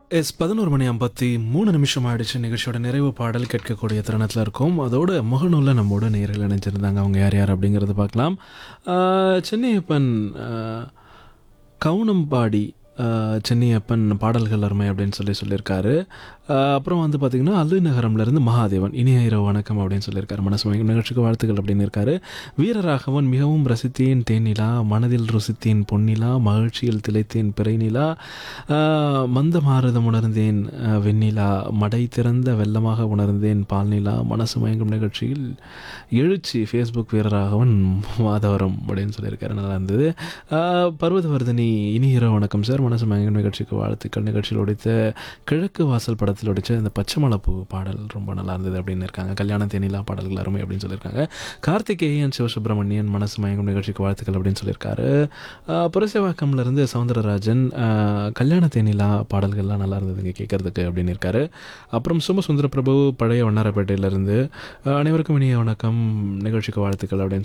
S பதினோரு மணி ஐம்பத்தி மூணு நிமிஷம் ஆயிடுச்சு நிகழ்ச்சியோட நிறைவு பாடல் கேட்கக்கூடிய தருணத்தில் இருக்கும் அதோட முகநூலில் நம்மோட நேரில் இணைஞ்சிருந்தாங்க அவங்க யார் யார் அப்படிங்கிறத பார்க்கலாம் ஆஹ் சென்னையப்பன் ஆஹ் கவுனம்பாடி ஆஹ் சென்னையப்பன் பாடல்கள் அருமை அப்படின்னு சொல்லி சொல்லியிருக்காரு ஆஹ் அப்புறம் வந்து பார்த்திங்கன்னா அல்லுநகரம்லேருந்து மகாதேவன் இனிய இரவு வணக்கம் அப்படின்னு சொல்லியிருக்காரு மனசு மயங்கும் நிகழ்ச்சிக்கு வாழ்த்துக்கள் அப்படின்னு இருக்காரு வீரராகவன் மிகவும் ரசித்தேன் தேனிலா மனதில் ருசித்தேன் பொன்னிலா மகிழ்ச்சியில் திளைத்தேன் பிறைநிலா ஆஹ் மந்த மாறுதம் உணர்ந்தேன் ஆஹ் வெண்ணிலா மடை திறந்த வெள்ளமாக உணர்ந்தேன் பால்நிலா மனசு மயங்கும் நிகழ்ச்சியில் எழுச்சி ஃபேஸ்புக் வீரராகவன் மாதவரம் அப்படின்னு சொல்லியிருக்காரு நல்லா இருந்தது ஆஹ் பர்வதவர்தினி இனி இரவு வணக்கம் சார் மனசு மயங்கும் நிகழ்ச்சிக்கு வாழ்த்துக்கள் நிகழ்ச்சியில் ஒடித்த கிழக்கு வாசல் படத்தில் ஒடிச்ச இந்த பச்சைமலைப்பூ பாடல் ரொம்ப நல்லா இருந்தது அப்படின்னு இருக்காங்க கல்யாண தேனிலா பாடல்கள் அருமை அப்படின்னு சொல்லியிருக்காங்க கார்த்திகேயன் சிவசுப்பிரமணியன் மனசு மயங்கும் நிகழ்ச்சிக்கு வாழ்த்துக்கள் அப்படின்னு சொல்லியிருக்காரு ஆஹ் புரசைவாக்கம்ல இருந்து சவுந்தரராஜன் ஆஹ் கல்யாண தேனிலா பாடல்கள்லாம் நல்லா இருந்ததுங்க கேட்கறதுக்கு அப்படின்னு இருக்காரு அப்புறம் சும சுந்தர பிரபு பழைய வண்ணாரப்பேட்டையிலேருந்து அனைவருக்கும் இனிய வணக்கம் நிகழ்ச்சிக்கு வாழ்த்துக்கள் அப்படின்னு